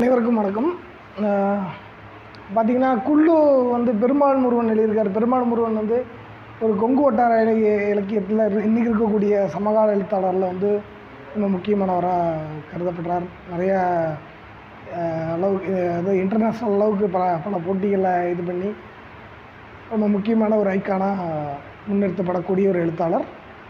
அனைவருக்கும் வணக்கம் பார்த்தீங்கன்னா குள்ளு வந்து பெருமாள் முருகன் எழுதியிருக்காரு பெருமாள் முருகன் வந்து ஒரு கொங்கு வட்டார இலக்கிய இலக்கியத்தில் இன்றைக்கி இருக்கக்கூடிய சமகால எழுத்தாளரில் வந்து ரொம்ப முக்கியமானவராக கருதப்படுறார் நிறையா அஹ், அளவுக்கு அதாவது இன்டர்நேஷ்னல் அளவுக்கு பல பல போட்டிகளில் இது பண்ணி ரொம்ப முக்கியமான ஒரு ஐக்கானாக முன்னிறுத்தப்படக்கூடிய ஒரு எழுத்தாளர்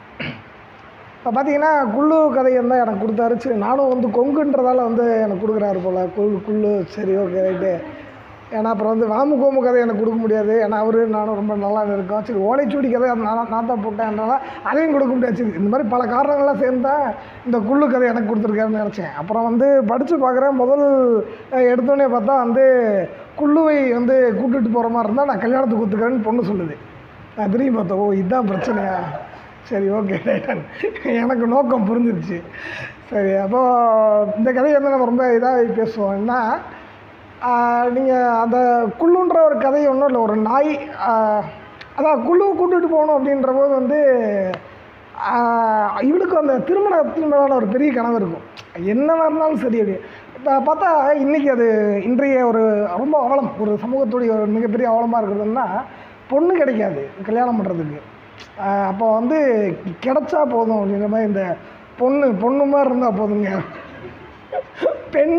இப்போ பார்த்தீங்கன்னா குள்ளு கதையை தான் எனக்கு கொடுத்தாரு சரி நானும் வந்து கொங்குன்றதால வந்து எனக்கு கொடுக்குறாரு போல் குள்ளு குள்ளு சரி ஓகே ரைட்டு ஏன்னா அப்புறம் வந்து வாமு கோமு கதை எனக்கு கொடுக்க முடியாது ஏன்னா அவரு நானும் ரொம்ப நல்லா இருக்கோம் சரி ஓலைச்சுவடி கதை அது நான் நான் தான் போட்டேன்றதால அதையும் கொடுக்க முடியாது சரி இந்த மாதிரி பல காரணங்கள்லாம் சேர்ந்தா இந்த குள்ளு கதை எனக்கு கொடுத்துருக்காருன்னு நினச்சேன் அப்புறம் வந்து படித்து பார்க்குறேன் முதல் அஹ், எடுத்தோடனே பார்த்தா வந்து குள்ளுவை வந்து கூட்டிகிட்டு போகிற மாதிரி இருந்தால் நான் கல்யாணத்துக்கு ஒத்துக்கிறேன்னு பொண்ணு சொல்லுது நான் திரும்பி பார்த்தேன் ஓ இதுதான் பிரச்சனையா சரி ஓகே ரைட்டன் எனக்கு நோக்கம் புரிஞ்சிருச்சு சரி அப்போது இந்த கதையை வந்து நம்ம ரொம்ப இதாக பேசுவோம் என்ன நீங்கள் அந்த குள்ளுன்ற ஒரு கதை ஒன்றும் இல்லை ஒரு நாய் ஆஹ், அதான் குள்ளுவை கூட்டிகிட்டு போகணும் அப்படின்ற போது வந்து ஆஹ், இவளுக்கு அந்த திருமணத்தின் மேலான ஒரு பெரிய கனவு இருக்கும் என்னவா இருந்தாலும் சரி அப்படி இப்போ பார்த்தா இன்றைக்கி அது இன்றைய ஒரு ரொம்ப அவலம் ஒரு சமூகத்துடைய ஒரு மிகப்பெரிய அவலமாக இருக்கிறதுன்னா பொண்ணு கிடைக்காது கல்யாணம் பண்ணுறதுக்கு அப்போ வந்து கிடைச்சா போதும் அப்படின்ற மாதிரி இந்த பொண்ணு பொண்ணு மாதிரி இருந்தால் போதுங்க பெண்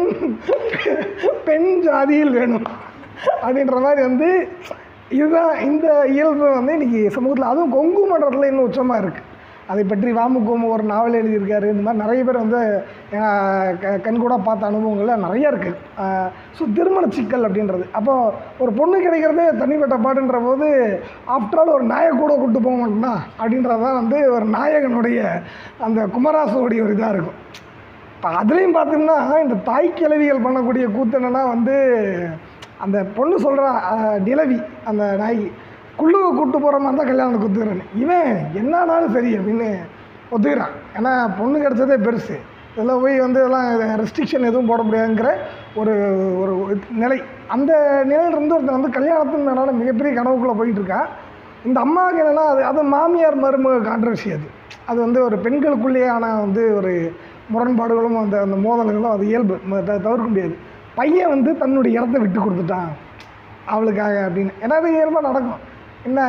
பெண் ஜாதியில் வேணும் அப்படின்ற மாதிரி வந்து இதுதான் இந்த இயல்பு வந்து இன்றைக்கி சமூகத்தில் அதுவும் கொங்கு மண்டலத்தில் இன்னும் உச்சமாக இருக்குது அதை பற்றி வாமுகோமு ஒரு நாவல் எழுதியிருக்காரு இந்த மாதிரி நிறைய பேர் வந்து அஹ், க- கண்கூட பார்த்த அனுபவங்கள்லாம் நிறைய இருக்குது ஸோ திருமண சிக்கல் அப்படின்றது அப்போது ஒரு பொண்ணு கிடைக்கிறதே தனிப்பட்ட பாடுன்ற போது ஆஃப்டர் ஆல் ஒரு நாயை கூட கூட்டு போக மாட்டோம்னா அப்படின்றது தான் வந்து ஒரு நாயகனுடைய அந்த குமராசுடைய ஒரு இதாக இருக்கும் இப்போ அதுலேயும் பார்த்தோம்னா இந்த தாய் கிழவிகள் பண்ணக்கூடிய கூத்து என்னன்னா வந்து அந்த பொண்ணு சொல்கிறா நிலவி அந்த நாய் குள்ளுவை கூட்டு போகிற மாதிரி தான் கல்யாணம் ஒத்துக்கிறேன்னு இவன் என்னன்னாலும் சரி அப்படின்னு ஒத்துக்கிறான் ஏன்னா பொண்ணு கிடச்சதே பெருசு இதில் போய் வந்து இதெல்லாம் ரெஸ்ட்ரிக்ஷன் எதுவும் போட முடியாதுங்கிற ஒரு ஒரு நிலை அந்த நிலையிலிருந்து ஒருத்தன் வந்து கல்யாணத்தின் மேலான மிகப்பெரிய கனவுக்குள்ளே போயிட்டு இருக்கான் இந்த அம்மாவுக்கு என்னென்னா அது அது மாமியார் மருமக கான்ட்ரவர்சி அது அது வந்து ஒரு பெண்களுக்குள்ளேயான வந்து ஒரு முரண்பாடுகளும் அந்த அந்த மோதல்களும் அது இயல்பு ம- த- தவிர்க்க முடியாது பையன் வந்து தன்னுடைய இடத்த விட்டு கொடுத்துட்டான் அவளுக்காக அப்படின்னு ஏன்னா அது இயல்பாக நடக்கும் என்ன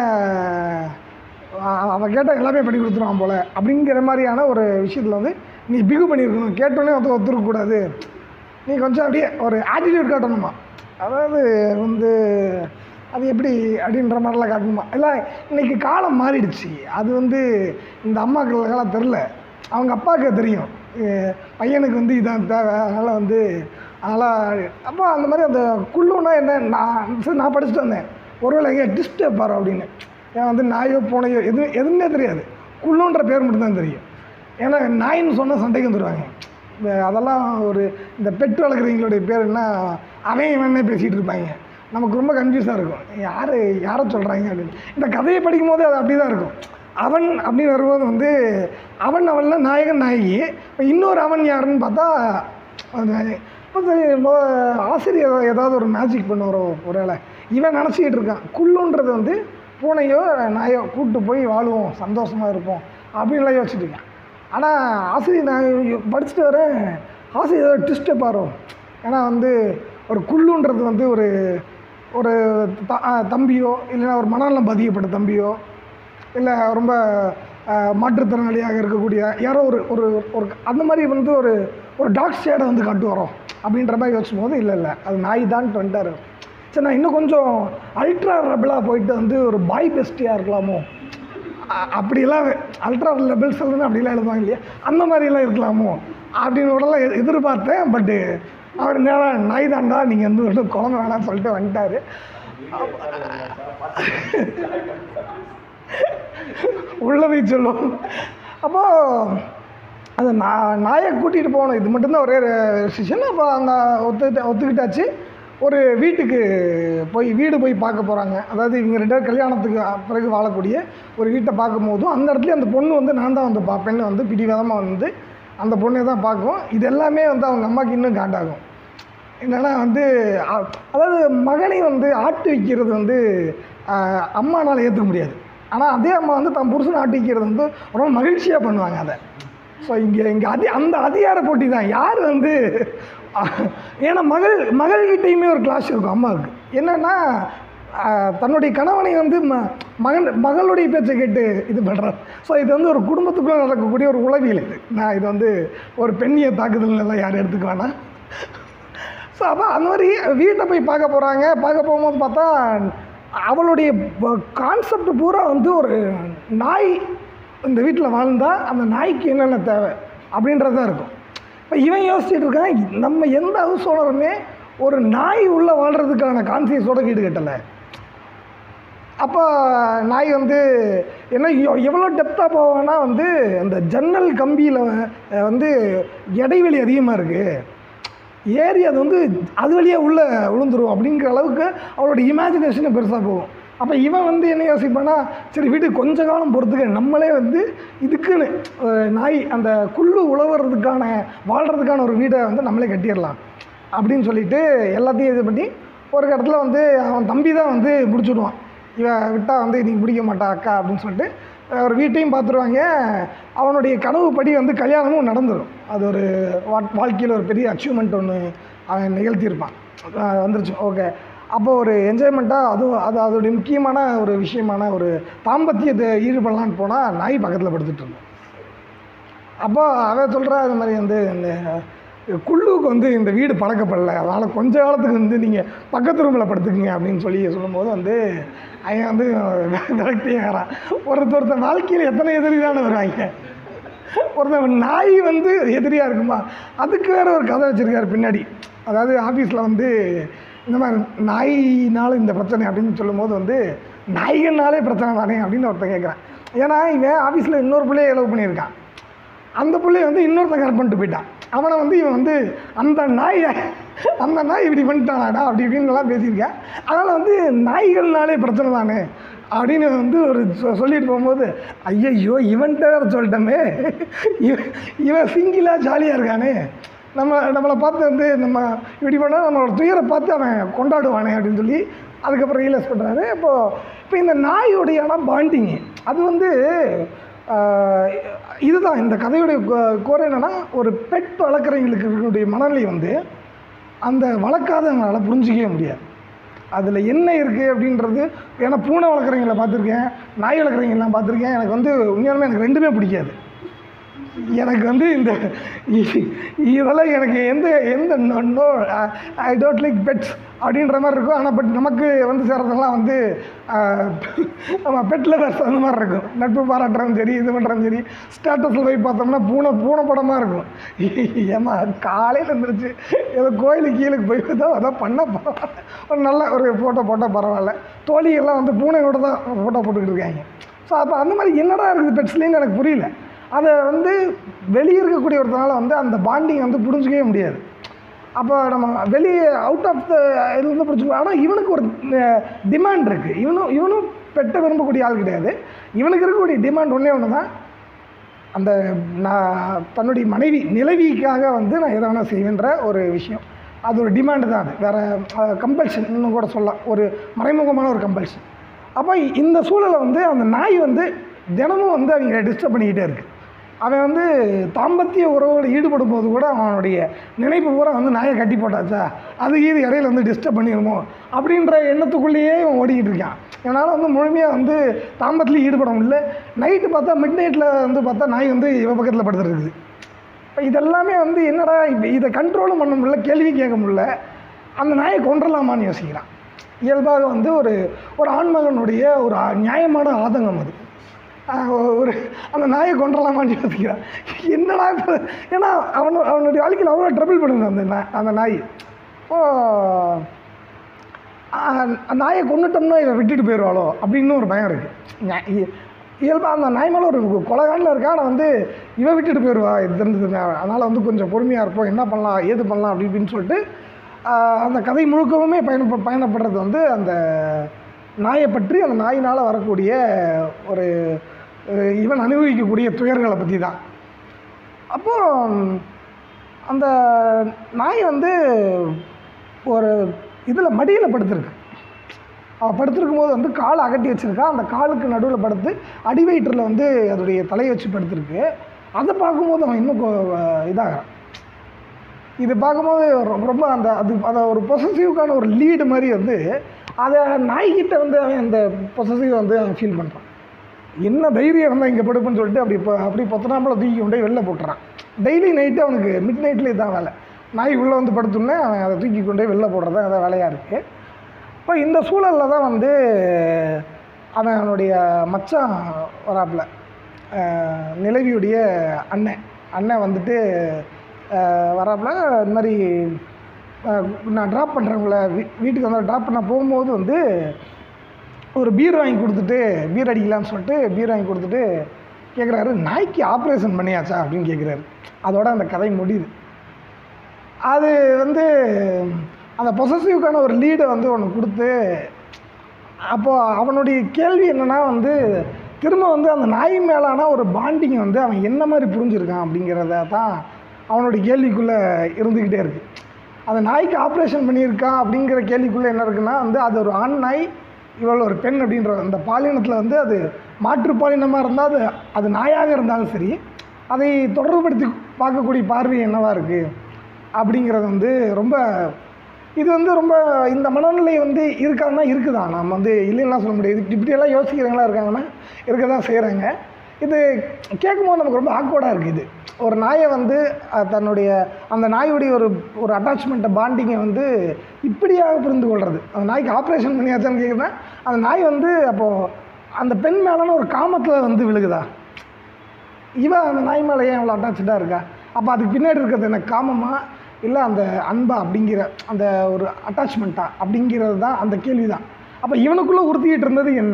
அ- அவன் கேட்டால் எல்லாமே பண்ணி கொடுத்துருவான் போல் அப்படிங்கிற மாதிரியான ஒரு விஷயத்தில் வந்து நீ பிகு பண்ணியிருக்கணும் கேட்டோன்னே வந்து ஒத்துருக்கக்கூடாது நீ கொஞ்சம் அப்படியே ஒரு ஆட்டிடியூட் காட்டணுமா அதாவது வந்து அது எப்படி அப்படின்ற மாதிரிலாம் காட்டணுமா இல்லை இன்னைக்கு காலம் மாறிடுச்சு அது வந்து இந்த அம்மாக்களுக்கெல்லாம் தெரில அவங்க அப்பாவுக்கு தெரியும் அஹ் பையனுக்கு வந்து இதான் தேவை அதனால் வந்து அதனால் அப்போ அந்த மாதிரி அந்த குள்ளுனா என்ன நான் சரி நான் படிச்சுட்டு வந்தேன் ஒருவேளை எங்கே டிஸ்ட் பாரு அப்படின்னு ஏன் வந்து நாயோ பூனையோ எதுவும் எதுவுமே தெரியாது குள்ளுன்ற பேர் மட்டும்தான் தெரியும் ஏன்னா நாயின்னு சொன்னால் சண்டைக்கு வந்துடுவாங்க இந்த அதெல்லாம் ஒரு இந்த பெட் வளர்க்குறவங்களுடைய பேர் என்ன அவன் இவனே பேசிகிட்டு இருப்பாங்க நமக்கு ரொம்ப கன்ஃபியூஸாக இருக்கும் யார் யாரை சொல்கிறாங்க அப்படின்னு இந்த கதையை படிக்கும் போது அது அப்படி தான் இருக்கும் அவன் அப்படின்னு வரும்போது வந்து அவன் அவன்ல நாயகன் நாயகி இப்ப இன்னொரு அவன் யாருன்னு பார்த்தா அது இப்போ சரி மொ- ஆசிரியர் ஏதாவது ஒரு மேஜிக் பண்ணுவாரோ ஒருவேளை இவன் நினச்சிக்கிட்டு இருக்கான் குள்ளுன்றது வந்து பூனையோ நாயோ கூட்டு போய் வாழுவோம் சந்தோஷமாக இருப்போம் அப்படின்லாம் யோசிச்சுட்டு இருக்கேன் ஆனால் ஆசிரியர் நான் யோ- படிச்சுட்டு வரேன் ஆசிரியர் ட்விஸ்ட்டை பாரு ஏன்னா வந்து ஒரு குள்ளுன்றது வந்து ஒரு ஒரு த- ஆ, தம்பியோ இல்லைன்னா ஒரு மனநலம் பாதிக்கப்பட்ட தம்பியோ இல்லை ரொம்ப அஹ், மாற்றுத்திறனாளியாக இருக்கக்கூடிய யாரோ ஒரு ஒரு ஒரு அந்த மாதிரி வந்து ஒரு ஒரு டாக் ஷேடை வந்து காட்டு வரோம் அப்படின்ற மாதிரி யோசிக்கும் போது இல்லை இல்லை அது நாய் தான் வந்துட்டாரு சரி நான் இன்னும் கொஞ்சம் அல்ட்ரா ரபிளாக போயிட்டு வந்து ஒரு பாய் பெஸ்டியாக இருக்கலாமோ அ- அப்படிலாம் அல்ட்ரா லெவல்ஸ் எல்லாம் அப்படிலாம் எழுதுவாங்க இல்லையா அந்த மாதிரிலாம் இருக்கலாமோ அப்படின்னு கூடலாம் எ- எதிர்பார்த்தேன் பட்டு அவர் நேரம் நாய் தாண்டா நீங்கள் வந்து வந்து குழந்தை வேணாம்னு சொல்லிட்டு வந்துட்டாரு உள்ளதை சொல்லும் அப்போது அந்த நா நாயை கூட்டிகிட்டு போகணும் இது மட்டும்தான் ஒரே ரெஸ்ட்ரிக்ஷன் அப்போ அந்த ஒத்துக்கிட்ட ஒத்துக்கிட்டாச்சு ஒரு வீட்டுக்கு போய் வீடு போய் பார்க்க போகிறாங்க அதாவது இவங்க ரெண்டு பேரும் கல்யாணத்துக்கு பிறகு வாழக்கூடிய ஒரு வீட்டை பார்க்கும் போதும் அந்த இடத்துல அந்த பொண்ணு வந்து நான் தான் வந்து பார்ப்பேன்னு வந்து பிடிவாதமாக வந்து அந்த பொண்ணை தான் பார்க்கும் இது எல்லாமே வந்து அவங்க அம்மாவுக்கு இன்னும் காண்டாகும் என்னன்னா வந்து அ- அதாவது மகனை வந்து ஆட்டு வைக்கிறது வந்து ஆஹ், அம்மானால் ஏற்றுக்க முடியாது ஆனால் அதே அம்மா வந்து தன் புருஷனை ஆட்டு வைக்கிறது வந்து ரொம்ப மகிழ்ச்சியாக பண்ணுவாங்க அதை ஸோ இங்கே இங்கே அதி அந்த அதிகார போட்டி தான் யார் வந்து ஏன்னா மகள் மகள்கிட்டையுமே ஒரு கிளாஸ் இருக்கும் அம்மாவுக்கு என்னென்னா தன்னுடைய கணவனை வந்து ம மகன் மகளுடைய பேச்சை கேட்டு இது பண்ணுறார் ஸோ இது வந்து ஒரு குடும்பத்துக்குள்ளே நடக்கக்கூடிய ஒரு உளவியல் இது நான் இது வந்து ஒரு பெண்ணிய தாக்குதல் எல்லாம் யாரும் எடுத்துக்க வேணாம் ஸோ அப்போ அந்த மாதிரி வீட்டை போய் பார்க்க போகிறாங்க பார்க்க போகும்போது பார்த்தா அவளுடைய கான்செப்ட் பூரா வந்து ஒரு நாய் இந்த வீட்டில் வாழ்ந்தால் அந்த நாய்க்கு என்னென்ன தேவை அப்படின்றது தான் இருக்கும் இப்போ இவன் யோசிச்சுட்டு இருக்கான் நம்ம எந்த ஹவுஸ் ஓனருமே ஒரு நாய் உள்ளே வாழ்கிறதுக்கான கான்சியஸோட வீடு கட்டலை அப்போ நாய் வந்து என்ன எவ்- எவ்வளோ டெப்த்தாக போவான்னா வந்து அந்த ஜன்னல் கம்பியில் வந்து இடைவெளி அதிகமாக இருக்குது ஏறி அது வந்து அது வழியாக உள்ளே விழுந்துரும் அப்படிங்கிற அளவுக்கு அவளோட இமேஜினேஷனே பெருசாக போகும் அப்போ இவன் வந்து என்ன யோசிப்பானா சரி வீட்டுக்கு கொஞ்ச காலம் பொறுத்துக்க நம்மளே வந்து இதுக்குன்னு அஹ், நாய் அந்த குள்ளு உழவுறதுக்கான வாழ்கிறதுக்கான ஒரு வீடை வந்து நம்மளே கட்டிடலாம் அப்படின்னு சொல்லிட்டு எல்லாத்தையும் இது பண்ணி ஒரு இடத்துல வந்து அவன் தம்பி தான் வந்து முடிச்சுடுவான் இவன் விட்டால் வந்து இன்னைக்கு பிடிக்க மாட்டா அக்கா அப்படின்னு சொல்லிட்டு அஹ், ஒரு வீட்டையும் பார்த்துருவாங்க அவனுடைய கனவு படி வந்து கல்யாணமும் நடந்துடும் அது ஒரு வா- வாழ்க்கையில் ஒரு பெரிய அச்சீவ்மெண்ட் ஒன்று அவன் நிகழ்த்தியிருப்பான் அஹ், வந்துருச்சு ஓகே அப்போ ஒரு என்ஜாய்மெண்ட்டாக அதுவும் அது அதோடைய முக்கியமான ஒரு விஷயமான ஒரு தாம்பத்தியத்தை ஈடுபடலான்னு போனால் நாய் பக்கத்தில் படுத்துட்டு இருந்தோம் அப்போ அவன் சொல்கிறா இது மாதிரி வந்து இந்த குள்ளுவுக்கு வந்து இந்த வீடு பழக்கப்படல அதனால் கொஞ்ச காலத்துக்கு வந்து நீங்கள் பக்கத்து ரூமில் படுத்துக்குங்க அப்படின்னு சொல்லி சொல்லும்போது வந்து அவன் வந்து விரக்தியாகிறான் ஒருத்தர் ஒருத்தன் வாழ்க்கையில் எத்தனை எதிரி தானே வருவாங்க ஒருத்தன் நாய் வந்து எதிரியாக இருக்குமா அதுக்கு வேற ஒரு கதை வச்சுருக்காரு பின்னாடி அதாவது ஆஃபீஸில் வந்து இந்த மாதிரி நாயினால இந்த பிரச்சனை அப்படின்னு சொல்லும்போது வந்து நாய்கள்னாலே பிரச்சனை தானே அப்படின்னு ஒருத்தன் கேட்குறான் ஏன்னா இவன் ஆஃபீஸில் இன்னொரு பிள்ளைய லவ் பண்ணியிருக்கான் அந்த பிள்ளைய வந்து இன்னொருத்தன் கரெக்ட் பண்ணிட்டு போயிட்டான் அவனை வந்து இவன் வந்து அந்த நாய் அந்த நாய் இப்படி பண்ணிட்டானாடா அப்படி இப்படின்னுலாம் பேசியிருக்கேன் அதனால் வந்து நாய்கள்னாலே பிரச்சனை தானே அப்படின்னு வந்து ஒரு சொ- சொல்லிட்டு போகும்போது ஐயையோ இவன்கிட்ட வேறு சொல்லிட்டோமே இவன் இவன் சிங்கிளாக ஜாலியாக இருக்கானே நம்ம நம்மளை பார்த்து வந்து நம்ம இப்படி பண்ணால் நம்மளோட துயரை பார்த்து அவன் கொண்டாடுவானே அப்படின்னு சொல்லி அதுக்கப்புறம் ரியலைஸ் பண்ணுறாரு இப்போது இப்போ இந்த நாயோடைய ஆனால் பாண்டிங்கு அது வந்து ஆஹ், இதுதான் இந்த கதையுடைய கோ- கோர் என்னென்னா ஒரு பெட் வளர்க்குறவங்களுக்கு இருக்கக்கூடிய மனநிலை வந்து அந்த வளர்க்காதவங்களால புரிஞ்சிக்கவே முடியாது அதில் என்ன இருக்குது அப்படின்றது ஏன்னா பூனை வளர்க்குறவங்கள பார்த்துருக்கேன் நாய் வளர்க்குறவங்கலாம் பார்த்துருக்கேன் எனக்கு வந்து உண்மையாலுமே எனக்கு ரெண்டுமே பிடிக்காது எனக்கு வந்து இந்த இ- இதெல்லாம் எனக்கு எந்த எந்த no I don't like pets அப்படின்ற மாதிரி இருக்கும் ஆனால் பட் நமக்கு வந்து சேர்றதெல்லாம் வந்து ஆஹ், நம்ம பெட் லவர்ஸ் அந்த மாதிரி இருக்கும் நட்பு பாராட்டுறதும் சரி இது பண்ணுறதும் சரி ஸ்டேட்டஸில் போய் பார்த்தோம்னா பூனை பூனை படமாக இருக்கும் ஏமா காலையில் இருந்துருச்சு ஏதோ கோயிலுக்கு கீழுக்கு போய் ஏதோ அதான் பண்ண பரவாயில்ல ஒரு நல்ல ஒரு ஃபோட்டோ போட்டால் பரவாயில்ல தோழிகள்லாம் வந்து பூனையோட தான் ஃபோட்டோ போட்டுக்கிட்டு இருக்காங்க ஸோ அப்போ அந்த மாதிரி என்னடா இருக்குது பெட்ஸ்லேன்னு எனக்கு புரியல அதை வந்து வெளியே இருக்கக்கூடிய ஒருத்தனால வந்து அந்த பாண்டிங் வந்து புரிஞ்சிக்கவே முடியாது அப்போ நம்ம வெளியே அவுட் ஆஃப் த இதுலேருந்து புரிஞ்சுக்கோ ஆனால் இவனுக்கு ஒரு டிமாண்ட் இருக்குது இவனும் இவனும் பெட்டை விரும்பக்கூடிய ஆள் கிடையாது இவனுக்கு இருக்கக்கூடிய டிமாண்ட் ஒன்றே ஒன்று தான் அந்த நான் தன்னுடைய மனைவி நிலவிக்காக வந்து நான் எதை வேணால் செய்வேன்ற ஒரு விஷயம் அது ஒரு டிமாண்டு தான் அது வேறு கம்பல்ஷன் இன்னும் கூட சொல்லலாம் ஒரு மறைமுகமான ஒரு கம்பல்ஷன் அப்போ இந்த சூழலை வந்து அந்த நாய் வந்து தினமும் வந்து அவங்க டிஸ்டர்ப் பண்ணிக்கிட்டே இருக்குது அவன் வந்து தாம்பத்திய உறவுகளில் ஈடுபடும் போது கூட அவனுடைய நினைப்பு பூரா வந்து நாயை கட்டி போட்டாச்சா அது இது இடையில வந்து டிஸ்டர்ப் பண்ணிடுமோ அப்படின்ற எண்ணத்துக்குள்ளேயே இவன் ஓடிக்கிட்டு இருக்கான் இவனால் வந்து முழுமையாக வந்து தாம்பத்திலையும் ஈடுபட முடியல நைட்டு பார்த்தா மிட் நைட்டில் வந்து பார்த்தா நாய் வந்து இவ பக்கத்தில் படுத்துருக்குது இப்போ இதெல்லாமே வந்து என்னடா இப்போ இதை கண்ட்ரோலும் பண்ண முடியல கேள்வி கேட்க முடியல அந்த நாயை கொன்றலாமான்னு யோசிக்கிறான் இயல்பாக வந்து ஒரு ஒரு ஆண்மகனுடைய ஒரு ஆ- நியாயமான ஆதங்கம் அது ஆஹ் ஒரு அந்த நாயை கொன்றலாமான்னு யோசிக்கிறான் என்னடா இப்போ ஏன்னா அவனு அவனுடைய வாழ்க்கையில் அவ்வளோ ட்ரபிள் பண்ணுது அந்த நாய் அந்த நாய் ஓ நாயை கொண்டுட்டோம்னா இதை விட்டுட்டு போயிடுவாளோ அப்படின்னு ஒரு பயம் இருக்குது இயல்பாக அந்த நாய் மேலே ஒரு கொலகாண்டில் இருக்கா ஆனால் வந்து இவன் விட்டுட்டு போயிடுவா இது இருந்தது அதனால் வந்து கொஞ்சம் பொறுமையாக இருப்போம் என்ன பண்ணலாம் ஏது பண்ணலாம் அப்படி இப்படின்னு சொல்லிட்டு ஆஹ் அந்த கதை முழுக்கவுமே பயண பயணப்படுறது வந்து அந்த நாயை பற்றி அந்த நாயினால் வரக்கூடிய ஒரு அஹ் இவன் அனுபவிக்கக்கூடிய துயர்களை பற்றி தான் அப்போது அந்த நாய் வந்து ஒரு இதில் மடியில் படுத்திருக்கு அவள் படுத்திருக்கும் போது வந்து காலை அகட்டி வச்சிருக்கா அந்த காலுக்கு நடுவில் படுத்து அடி வயிற்றில் வந்து அதோடைய தலையை வச்சு படுத்திருக்கு அதை பார்க்கும்போது அவன் இன்னும் கொ- இதாகிறான் இது பார்க்கும்போது ரொம்ப ரொம்ப அந்த அது அதை ஒரு பொசசிவ்க்கான ஒரு லீடு மாதிரி வந்து அதை நாய்கிட்ட வந்து அவன் அந்த பொசசிவ் வந்து அவன் ஃபீல் பண்ணுறான் என்ன தைரியம் இருந்தால் இங்கே படுப்புன்னு சொல்லிட்டு அப்படி இப்போ அப்படி பொத்தனாம்பளை தூக்கி கொண்டே வெளில போட்டுறான் டெய்லி நைட்டு அவனுக்கு மிட் நைட்லேயே தான் வேலை நாய் உள்ளே வந்து படுத்தோன்னே அவன் அதை தூக்கி கொண்டே வெளில போடுறது அதான் வேலையாக இருக்குது இப்போ இந்த சூழலில் தான் வந்து அவன் அவனுடைய மச்சான் வராப்புல அஹ் நிலவியுடைய அண்ணன் அண்ணன் வந்துட்டு அஹ் வராப்புல இந்த மாதிரி அஹ் நான் ட்ராப் பண்ணுறவங்கள வீ வீட்டுக்கு வந்து ட்ராப் பண்ண போகும்போது வந்து ஒரு பீர் வாங்கி கொடுத்துட்டு பீர் அடிக்கலாம்னு சொல்லிட்டு பீர் வாங்கி கொடுத்துட்டு கேட்குறாரு நாய்க்கு ஆப்ரேஷன் பண்ணியாச்சா அப்படின்னு கேட்குறாரு அதோட அந்த கதை முடியுது அது வந்து அந்த பொசசிவ்க்கான ஒரு லீடை வந்து ஒன்று கொடுத்து அப்போது அவனுடைய கேள்வி என்னென்னா வந்து திரும்ப வந்து அந்த நாய் மேலான ஒரு பாண்டிங் வந்து அவன் என்ன மாதிரி புரிஞ்சிருக்கான் அப்படிங்கிறத தான் அவனுடைய கேள்விக்குள்ளே இருந்துக்கிட்டே இருக்குது அந்த நாய்க்கு ஆப்ரேஷன் பண்ணியிருக்கான் அப்படிங்கிற கேள்விக்குள்ளே என்ன இருக்குன்னா வந்து அது ஒரு ஆண் நாய் இவள் ஒரு பெண் அப்படின்ற அந்த பாலினத்தில் வந்து அது மாற்று பாலினமாக இருந்தால் அது அது நாயாக இருந்தாலும் சரி அதை தொடர்புபடுத்தி பார்க்கக்கூடிய பார்வை என்னவாக இருக்குது அப்படிங்கிறது வந்து ரொம்ப இது வந்து ரொம்ப இந்த மனநிலை வந்து இருக்காங்கன்னா இருக்குதா நம்ம வந்து இல்லைன்னா சொல்ல முடியாது இதுக்கு இப்படியெல்லாம் யோசிக்கிறவங்களா இருக்காங்கன்னா இருக்க தான் செய்கிறாங்க இது கேட்கும்போது நமக்கு ரொம்ப ஆக்வர்டாக இருக்குது இது ஒரு நாயை வந்து அஹ், தன்னுடைய அந்த நாயுடைய ஒரு ஒரு அட்டாச்மெண்ட்டை பாண்டிங்கை வந்து இப்படியாக புரிந்து கொள்வது அந்த நாய்க்கு ஆப்ரேஷன் பண்ணியாச்சான்னு கேட்குறேன் அந்த நாய் வந்து அப்போது அந்த பெண் மேலான ஒரு காமத்தில் வந்து விழுகுதா இவன் அந்த நாய் மேலே ஏன் அவ்வளோ அட்டாச்சாக இருக்கா அப்போ அதுக்கு பின்னாடி இருக்கிறது என்ன காமமா இல்லை அந்த அன்பா அப்படிங்கிற அந்த ஒரு அட்டாச்மெண்ட்டா அப்படிங்கிறது தான் அந்த கேள்வி தான் அப்போ இவனுக்குள்ளே உறுத்திக்கிட்டு இருந்தது என்ன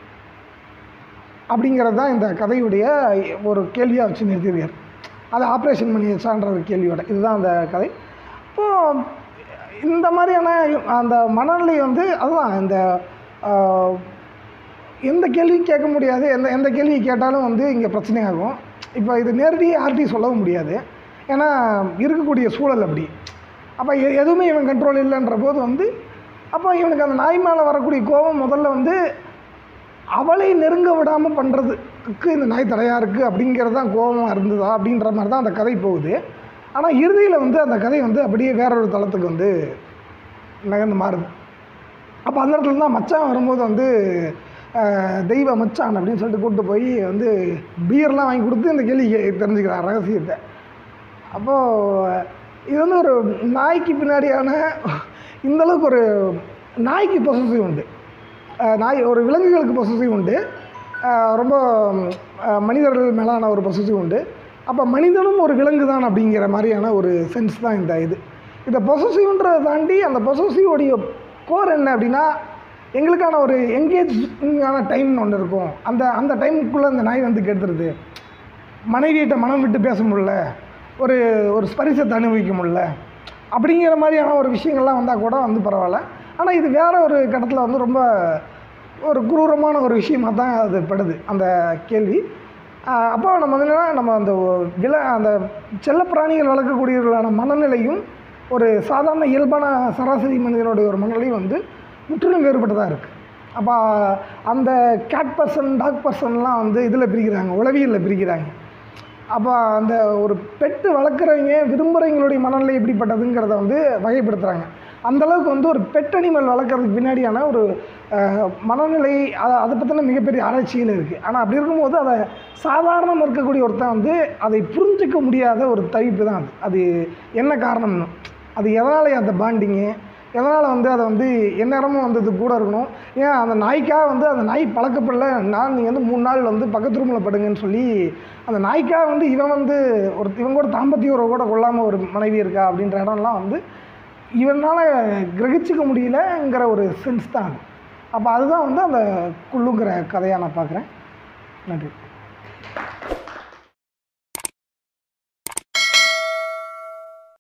அப்படிங்கிறது தான் இந்த கதையுடைய ஒரு கேள்வியாக வச்சு நிறுத்தியிருக்கார் அதை ஆப்ரேஷன் பண்ணி வச்சான்ற ஒரு கேள்வியோட இதுதான் அந்த கதை இப்போது இந்த மாதிரியான அந்த மனநிலை வந்து அதுதான் இந்த ஆஹ், எந்த கேள்வியும் கேட்க முடியாது எந்த எந்த கேள்வி கேட்டாலும் வந்து இங்கே பிரச்சனையாகும் இப்போ இது நேரடியாக யார்கிட்டையும் சொல்லவும் முடியாது ஏன்னா இருக்கக்கூடிய சூழல் அப்படி அப்போ எ- எதுவுமே இவன் கண்ட்ரோல் இல்லைன்ற போது வந்து அப்போ இவனுக்கு அந்த நாய் மேலே வரக்கூடிய கோபம் முதல்ல வந்து அவளை நெருங்க விடாமல் பண்ணுறதுக்கு இந்த நாய் தடையாக இருக்குது அப்படிங்கிறது தான் கோபமாக இருந்ததா அப்படின்ற மாதிரி தான் அந்த கதை போகுது ஆனால் இறுதியில் வந்து அந்த கதை வந்து அப்படியே வேற ஒரு தளத்துக்கு வந்து நகர்ந்து மாறுது அப்போ அந்த இடத்துல தான் மச்சான் வரும்போது வந்து அஹ், தெய்வ மச்சான் அப்படின்னு சொல்லிட்டு கூப்பிட்டு போய் வந்து பியர்லாம் வாங்கி கொடுத்து இந்த கேள்வி கே- தெரிஞ்சுக்கிறான் ரகசியத்தை அப்போது இது வந்து ஒரு நாய்க்கு பின்னாடியான இந்த அளவுக்கு ஒரு நாய்க்கு பொசசிவ் உண்டு அஹ், நாய் ஒரு விலங்குகளுக்கு பொசசிவ் உண்டு அஹ், ரொம்ப அஹ், மனிதர்கள் மேலான ஒரு பொசசிவ் உண்டு அப்போ மனிதனும் ஒரு விலங்கு தான் அப்படிங்கிற மாதிரியான ஒரு சென்ஸ் தான் இந்த இது இந்த பொசசிவ்ன்றதை தாண்டி அந்த பொசசிவோடைய கோர் என்ன அப்படின்னா எங்களுக்கான ஒரு எங்கேஜான டைம்னு ஒன்று இருக்கும் அந்த அந்த டைமுக்குள்ளே அந்த நாய் வந்து கெடுத்துருது மனைவியிட்ட மனம் விட்டு பேச முடியல ஒரு ஒரு ஸ்பரிசத்தை அனுபவிக்க முடியல அப்படிங்கிற மாதிரியான ஒரு விஷயங்கள்லாம் வந்தால் கூட வந்து பரவாயில்ல ஆனால் இது வேற ஒரு கட்டத்தில் வந்து ரொம்ப ஒரு குரூரமான ஒரு விஷயமாக தான் அது படுது அந்த கேள்வி ஆஹ் அப்போ நம்ம வந்து என்னன்னா நம்ம அந்த ஒ- வில அந்த செல்லப்பிராணிகள் வளர்க்கக்கூடியவர்களான மனநிலையும் ஒரு சாதாரண இயல்பான சராசரி மனிதனுடைய ஒரு மனநிலையும் வந்து முற்றிலும் வேறுபட்டதாக இருக்குது அப்போ அந்த கேட் பர்சன் டாக் பர்சன்லாம் வந்து இதில் பிரிக்கிறாங்க உளவியலில் பிரிக்கிறாங்க அப்போ அந்த ஒரு பெட்டு வளர்க்குறவங்க விரும்புகிறவங்களுடைய மனநிலை எப்படிப்பட்டதுங்கிறத வந்து வகைப்படுத்துகிறாங்க அந்தளவுக்கு வந்து ஒரு பெட் அனிமல் வளர்க்குறதுக்கு பின்னாடியான ஒரு அஹ், மனநிலை அதை அதை பற்றின மிகப்பெரிய ஆராய்ச்சிகள் இருக்குது ஆனால் அப்படி இருக்கும்போது அதை சாதாரணமாக இருக்கக்கூடிய ஒருத்தன் வந்து அதை புரிஞ்சிக்க முடியாத ஒரு தவிப்பு தான் அது அது என்ன காரணம்னு அது எதனால் அந்த பாண்டிங்கு எதனால் வந்து அதை வந்து எந்நேரமும் வந்து இது கூட இருக்கணும் ஏன் அந்த நாய்க்காக வந்து அந்த நாய் பழக்கப்படல நான் நீங்கள் வந்து மூணு நாள் வந்து பக்கத்து ரூமில் படுங்கன்னு சொல்லி அந்த நாய்க்காக வந்து இவன் வந்து ஒரு இவன் கூட தாம்பத்திய உறவு கூட கொள்ளாமல் ஒரு மனைவி இருக்கா அப்படின்ற இடம்லாம் வந்து இவனால் கிரகிச்சிக்க முடியலங்கிற ஒரு சென்ஸ் தான் அது அப்போ அதுதான் வந்து அந்த குள்ளுங்கிற கதையாக நான் பார்க்குறேன் நன்றி